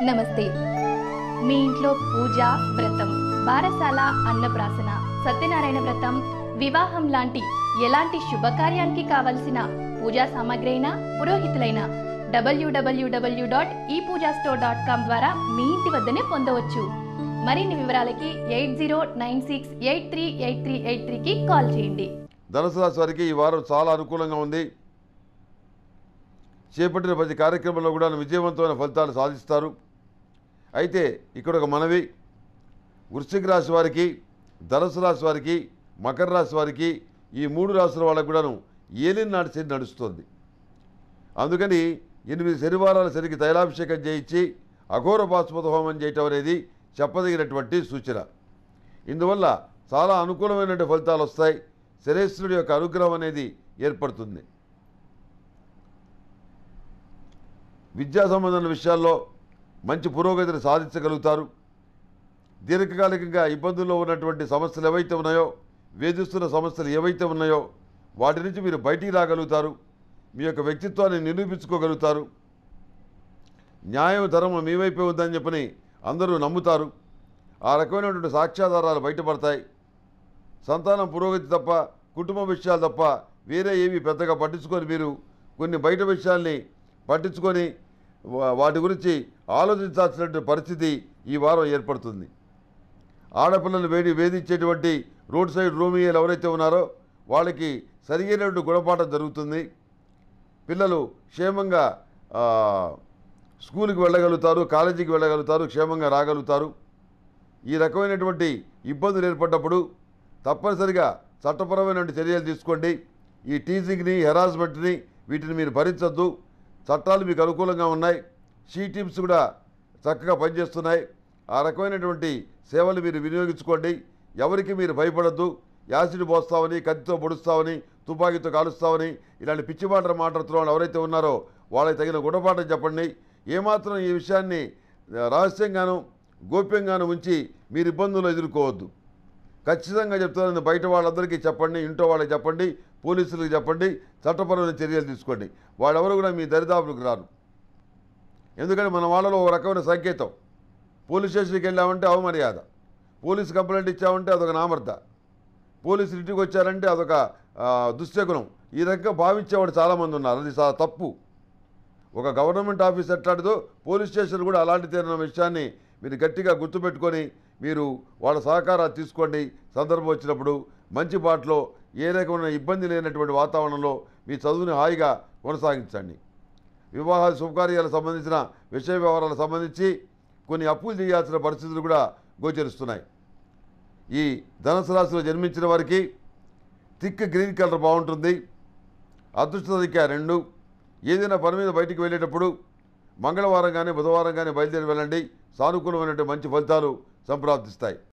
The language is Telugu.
నమస్తే మీ ఇంట్లో పూజ వ్రతం బారసాల అన్నప్రాసన సత్యనారాయణ వ్రతం వివాహం లాంటి ఎలాంటి శుభకార్యానికి కావలసిన పూజా సామాగ్రి అయినా పురోహితులైన డబ్ల్యూడబ్ల్యూడబ్ల్యూ డాట్ ఈ పూజా స్టోర్ డాట్ కామ్ ద్వారా మీ ఇంటి వద్దనే పొందవచ్చు మరిన్ని వివరాలకి eight zero nine six eight three eight three eight త్రీకి కాల్ చేయండి ధనుసు రాశి వారికి ఈ వారం చాలా అనుకూలంగా ఉంది చేపట్టిన ప్రతి కార్యక్రమంలో కూడా విజయవంతమైన ఫలితాలు సాధిస్తారు అయితే ఇక్కడ ఒక మనవి వృశ్చిక రాశి వారికి ధనుసు రాశి వారికి మకర రాశి వారికి ఈ మూడు రాశుల వాళ్ళకు కూడాను ఏలిన నాటి శని నడుస్తుంది అందుకని ఎనిమిది శనివారాల శనికి తైలాభిషేకం చేయించి అఘోర బాస్మత హోమం చేయటం అనేది చెప్పదగినటువంటి సూచన ఇందువల్ల చాలా అనుకూలమైనటువంటి ఫలితాలు వస్తాయి శనేశ్వరుడి యొక్క అనుగ్రహం అనేది ఏర్పడుతుంది విద్యా సంబంధమైన విషయాల్లో మంచి పురోగతిని సాధించగలుగుతారు దీర్ఘకాలికంగా ఇబ్బందుల్లో ఉన్నటువంటి సమస్యలు ఏవైతే ఉన్నాయో వేధిస్తున్న సమస్యలు ఏవైతే ఉన్నాయో వాటి నుంచి మీరు బయటికి రాగలుగుతారు మీ యొక్క వ్యక్తిత్వాన్ని నిరూపించుకోగలుగుతారు న్యాయం ధర్మం మీ వైపే ఉందని చెప్పని అందరూ నమ్ముతారు ఆ రకమైనటువంటి సాక్ష్యాధారాలు బయటపడతాయి సంతానం పురోగతి తప్ప కుటుంబ విషయాలు తప్ప వేరే ఏవి పెద్దగా పట్టించుకొని మీరు కొన్ని బయట విషయాల్ని పట్టించుకొని వా- వాటి గురించి ఆలోచించాల్సినటువంటి పరిస్థితి ఈ వారం ఏర్పడుతుంది ఆడపిల్లలు వేడి వేధించేటువంటి రోడ్ సైడ్ రోమియోలు ఎవరైతే ఉన్నారో వాళ్ళకి సరిగైనటువంటి గుణపాఠం జరుగుతుంది పిల్లలు క్షేమంగా ఆ, స్కూల్కి వెళ్ళగలుగుతారు కాలేజీకి వెళ్ళగలుగుతారు క్షేమంగా రాగలుగుతారు ఈ రకమైనటువంటి ఇబ్బందులు ఏర్పడ్డప్పుడు తప్పనిసరిగా చట్టపరమైనటువంటి చర్యలు తీసుకోండి ఈ టీజింగ్ని హెరాస్మెంట్ని వీటిని మీరు భరించొద్దు చట్టాలు మీకు అనుకూలంగా ఉన్నాయి షీ టీమ్స్ కూడా చక్కగా పనిచేస్తున్నాయి ఆ రకమైనటువంటి సేవలు మీరు వినియోగించుకోండి ఎవరికి మీరు భయపడద్దు యాసిడ్ పోస్తామని కత్తితో పొడుస్తామని తుపాకీతో కాలుస్తామని ఇలాంటి పిచ్చి మాటలు మాట్లాడుతున్న వాళ్ళు ఎవరైతే ఉన్నారో వాళ్ళకి తగిన గుణపాఠం చెప్పండి ఏమాత్రం ఈ విషయాన్ని ఆ, రహస్యంగాను గోప్యంగాను ఉంచి మీరు ఇబ్బందులు ఎదుర్కోవద్దు ఖచ్చితంగా చెప్తున్నాను బయట వాళ్ళందరికీ చెప్పండి ఇంట్లో వాళ్ళకి చెప్పండి పోలీసులకు చెప్పండి చట్టపరమైన చర్యలు తీసుకోండి వాళ్ళెవరు కూడా మీ దరిదాపులకు రారు ఎందుకంటే మన వాళ్ళలో ఒక రకమైన సంకేతం పోలీస్ స్టేషన్కి వెళ్ళామంటే అవమర్యాద పోలీస్ కంప్లైంట్ ఇచ్చామంటే అదొక నామర్ద పోలీసులు ఇంటికి వచ్చారంటే అదొక ఆ, దుశ్శకునం ఈ రకంగా భావించేవాడు చాలామంది ఉన్నారు అది చాలా తప్పు ఒక గవర్నమెంట్ ఆఫీస్ ఎట్లాంటిదో పోలీస్ స్టేషన్ కూడా అలాంటిదేనన్న విషయాన్ని మీరు గట్టిగా గుర్తుపెట్టుకొని మీరు వాళ్ళ సహకారాలు తీసుకోండి సందర్భం వచ్చినప్పుడు మంచి బాటలో ఏ రకమైన ఇబ్బంది లేనటువంటి వాతావరణంలో మీ చదువుని హాయిగా కొనసాగించండి వివాహాలు శుభకార్యాలకు సంబంధించిన విషయ వ్యవహారాలకు సంబంధించి కొన్ని అప్పులు చేయాల్సిన పరిస్థితులు కూడా గోచరిస్తున్నాయి ఈ ధనుసు రాశిలో జన్మించిన వారికి థిక్ గ్రీన్ కలర్ బాగుంటుంది అదృష్ట సంఖ్య రెండు ఏదైనా పని మీద బయటికి వెళ్ళేటప్పుడు మంగళవారం కానీ బుధవారం కానీ బయలుదేరి వెళ్ళండి సానుకూలమైనటువంటి మంచి ఫలితాలు సంప్రాప్తిస్తాయి